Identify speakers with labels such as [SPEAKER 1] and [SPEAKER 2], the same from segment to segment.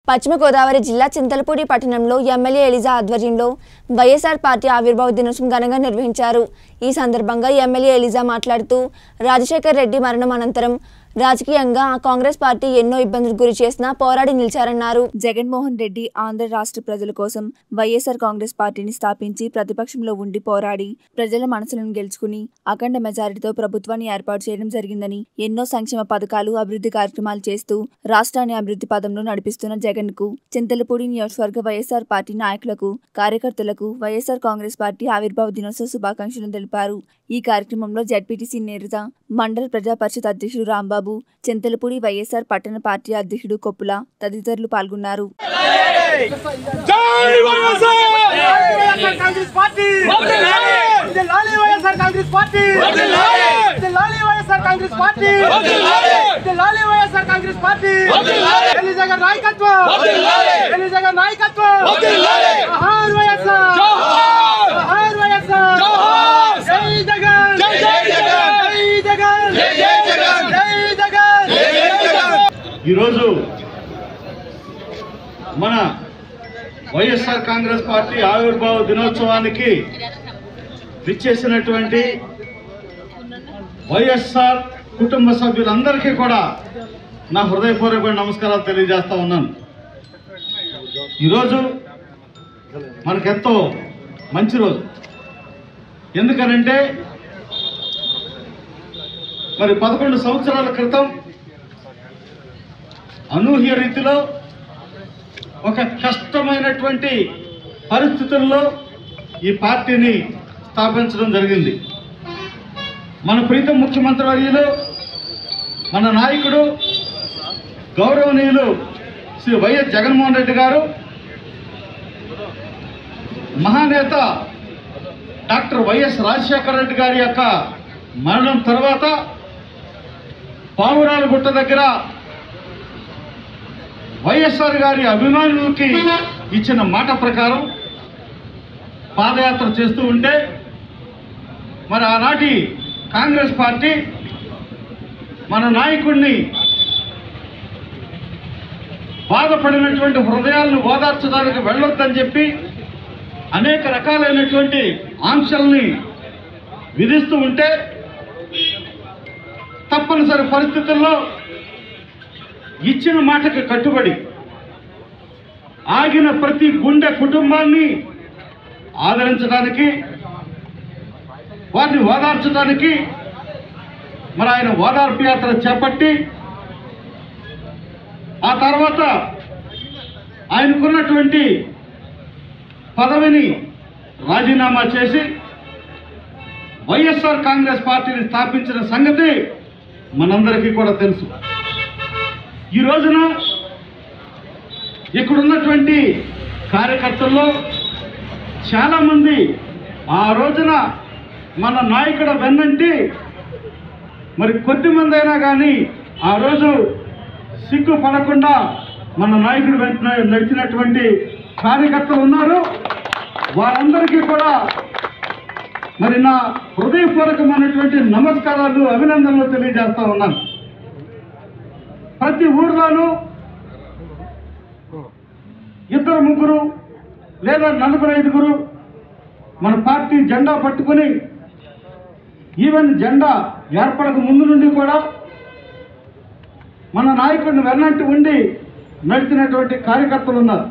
[SPEAKER 1] పశ్చిమ గోదావరి జిల్లా చింతలపూడి పట్టణంలో ఎమ్మెల్యే ఎలిజా ఆధ్వర్యంలో వైఎస్ఆర్ పార్టీ ఆవిర్భావ దినోత్సవం ఘనంగా నిర్వహించారు ఈ సందర్భంగా ఎమ్మెల్యే ఎలిజా మాట్లాడుతూ రాజశేఖర్ రెడ్డి మరణం అనంతరం రాజకీయంగా ఆ కాంగ్రెస్ పార్టీ ఎన్నో ఇబ్బందులకు గురి చేసినా పోరాడి నిలిచారన్నారు జగన్మోహన్ రెడ్డి ఆంధ్ర రాష్ట్ర ప్రజల కోసం వైఎస్ఆర్ కాంగ్రెస్ పార్టీని స్థాపించి ప్రతిపక్షంలో ఉండి పోరాడి ప్రజల మనసులను గెలుచుకుని అఖండ మెజారిటీతో ప్రభుత్వాన్ని ఏర్పాటు చేయడం జరిగిందని ఎన్నో సంక్షేమ పథకాలు అభివృద్ధి కార్యక్రమాలు చేస్తూ రాష్ట్రాన్ని అభివృద్ధి పదంలో నడిపిస్తున్న జగన్ కు చింతలపూడి నియోజకవర్గ వైఎస్ఆర్ పార్టీ నాయకులకు కార్యకర్తలకు వైఎస్ఆర్ కాంగ్రెస్ పార్టీ ఆవిర్భావ దినోత్సవ శుభాకాంక్షలు తెలిపారు ఈ కార్యక్రమంలో జడ్పీటీసీ నేరుత మండల ప్రజా పరిషత్ అధ్యక్షుడు రాంబాబు చింతలపూడి వైఎస్ఆర్ పట్టణ పార్టీ అధ్యక్షుడు కొప్పుల తదితరులు పాల్గొన్నారు
[SPEAKER 2] జై వైఎస్ఆర్ కాంగ్రెస్ పార్టీ ఇది లాలి వైఎస్ఆర్ కాంగ్రెస్ పార్టీ ఇది లాలి వైఎస్ఆర్ కాంగ్రెస్ పార్టీ ఇది లాలి వైఎస్ఆర్ కాంగ్రెస్ పార్టీ ఎలిజా గారి నాయకత్వం ఎలిజా గారి నాయకత్వం జోహార్ వైఎస్ఆర్ జోహార్ వైఎస్ఆర్ జై జగన్ జై జగన్ జై జగన్ జై జగన్
[SPEAKER 3] ఈరోజు మన వైఎస్ఆర్ కాంగ్రెస్ పార్టీ ఆవిర్భావ దినోత్సవానికి విచ్చేసినటువంటి వైఎస్ఆర్ కుటుంబ సభ్యులందరికీ కూడా నా హృదయపూర్వక నమస్కారాలు తెలియజేస్తా ఉన్నాను ఈరోజు మనకెంతో మంచి రోజు ఎందుకనంటే మరి పదకొండు సంవత్సరాల క్రితం అనూహ్య రీతిలో ఒక కష్టమైనటువంటి పరిస్థితుల్లో ఈ పార్టీని స్థాపించడం జరిగింది మన ప్రీతం ముఖ్యమంత్రి వర్యులు మన నాయకుడు గౌరవనీయులు శ్రీ వైఎస్ జగన్మోహన్ రెడ్డి గారు మహానేత డాక్టర్ వైఎస్ రాజశేఖర రెడ్డి గారి యొక్క మరణం తర్వాత పావురాల గుట్ట దగ్గర వైఎస్ఆర్ గారి అభిమానులకి ఇచ్చిన మాట ప్రకారం పాదయాత్ర చేస్తూ ఉంటే మరి ఆనాటి కాంగ్రెస్ పార్టీ మన నాయకుడిని బాధపడినటువంటి హృదయాలను ఓదార్చడానికి వెళ్ళొద్దని చెప్పి అనేక రకాలైనటువంటి ఆంక్షల్ని విధిస్తూ ఉంటే తప్పనిసరి పరిస్థితుల్లో ఇచ్చిన మాటకి కట్టుబడి ఆగిన ప్రతి గుండె కుటుంబాన్ని ఆదరించడానికి వారిని ఓదార్చడానికి మరి ఆయన ఓదార్పు యాత్ర చేపట్టి ఆ తర్వాత ఆయనకున్నటువంటి పదవిని రాజీనామా చేసి వైఎస్ఆర్ కాంగ్రెస్ పార్టీని స్థాపించిన సంగతి మనందరికీ కూడా తెలుసు ఈ రోజున ఇక్కడున్నటువంటి కార్యకర్తల్లో చాలామంది ఆ రోజున మన నాయకుడు వెన్నంటి మరి కొద్దిమంది అయినా కానీ ఆ రోజు సిగ్గు పడకుండా మన నాయకుడు వెంట నడిచినటువంటి కార్యకర్తలు ఉన్నారు వారందరికీ కూడా మరి నా హృదయపూర్వకమైనటువంటి నమస్కారాలు అభినందనలు తెలియజేస్తా ఉన్నాను ప్రతి ఊర్లోనూ ఇద్దరు ముగ్గురు లేదా నలుగురు ఐదుగురు మన పార్టీ జెండా పట్టుకొని ఈవెన్ జెండా ఏర్పడక ముందు నుండి కూడా మన నాయకుడిని వెన్నంటి ఉండి నడిచినటువంటి కార్యకర్తలు ఉన్నారు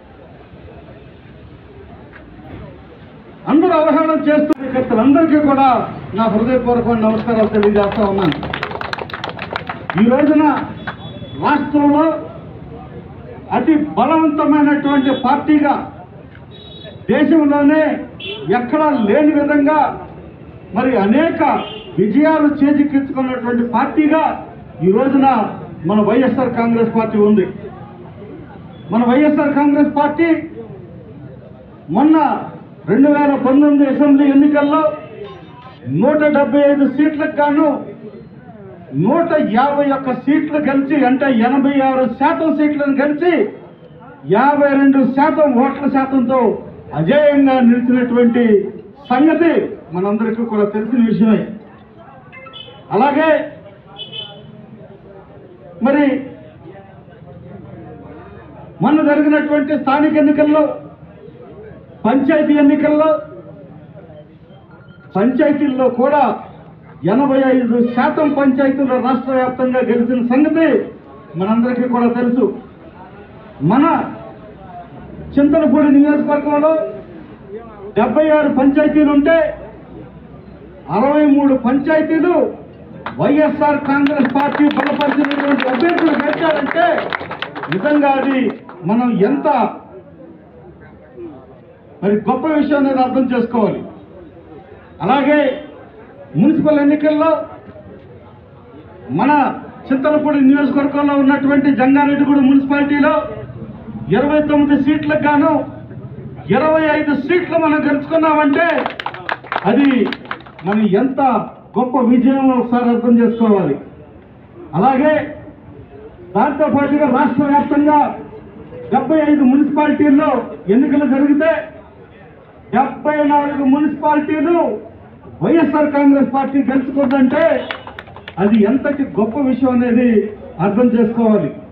[SPEAKER 3] అందరూ అవహేళన చేస్తూ కార్యకర్తలందరికీ కూడా నా హృదయపూర్వకమైన నమస్కారాలు తెలియజేస్తా ఉన్నాను ఈ రోజున రాష్ట్రంలో అతి బలవంతమైనటువంటి పార్టీగా దేశంలోనే ఎక్కడా లేని విధంగా మరి అనేక విజయాలు చేజిక్కించుకున్నటువంటి పార్టీగా ఈ రోజున మన వైఎస్ఆర్ కాంగ్రెస్ పార్టీ ఉంది మన వైఎస్ఆర్ కాంగ్రెస్ పార్టీ మొన్న రెండు వేల పంతొమ్మిది అసెంబ్లీ ఎన్నికల్లో నూట డెబ్బై ఐదు సీట్లకు గాను నూట యాభై ఒక్క సీట్లు గెలిచి అంటే ఎనభై ఆరు శాతం సీట్లను గెలిచి యాభై రెండు శాతం ఓట్ల శాతంతో అజేయంగా నిలిచినటువంటి సంగతి మనందరికీ కూడా తెలిసిన విషయమే అలాగే మరి మొన్న జరిగినటువంటి స్థానిక ఎన్నికల్లో పంచాయతీ ఎన్నికల్లో పంచాయతీల్లో కూడా ఎనభై ఐదు శాతం పంచాయతీలు రాష్ట్ర వ్యాప్తంగా గెలిచిన సంగతి మనందరికీ కూడా తెలుసు మన చింతలపూడి నియోజకవర్గంలో డెబ్బై ఆరు పంచాయతీలు ఉంటే అరవై మూడు పంచాయతీలు వైఎస్ఆర్ కాంగ్రెస్ పార్టీ బలపరిచినటువంటి అభ్యర్థులు గెలిచారంటే నిజంగా అది మనం ఎంత మరి గొప్ప విషయం అనేది అర్థం చేసుకోవాలి అలాగే మున్సిపల్ ఎన్నికల్లో మన చింతలపూడి నియోజకవర్గంలో ఉన్నటువంటి జంగారెడ్డిగూడ మున్సిపాలిటీలో ఇరవై తొమ్మిది సీట్లకు గాను ఇరవై ఐదు సీట్లు మనం గెలుచుకున్నామంటే అది మనం ఎంత గొప్ప విజయం ఒకసారి అర్థం చేసుకోవాలి అలాగే దాంతో పాటుగా రాష్ట్ర వ్యాప్తంగా డెబ్బై ఐదు మున్సిపాలిటీల్లో ఎన్నికలు జరిగితే డెబ్బై నాలుగు మున్సిపాలిటీలు వైఎస్ఆర్ కాంగ్రెస్ పార్టీ గెలుచుకుందంటే అది ఎంతటి గొప్ప విషయం అనేది అర్థం చేసుకోవాలి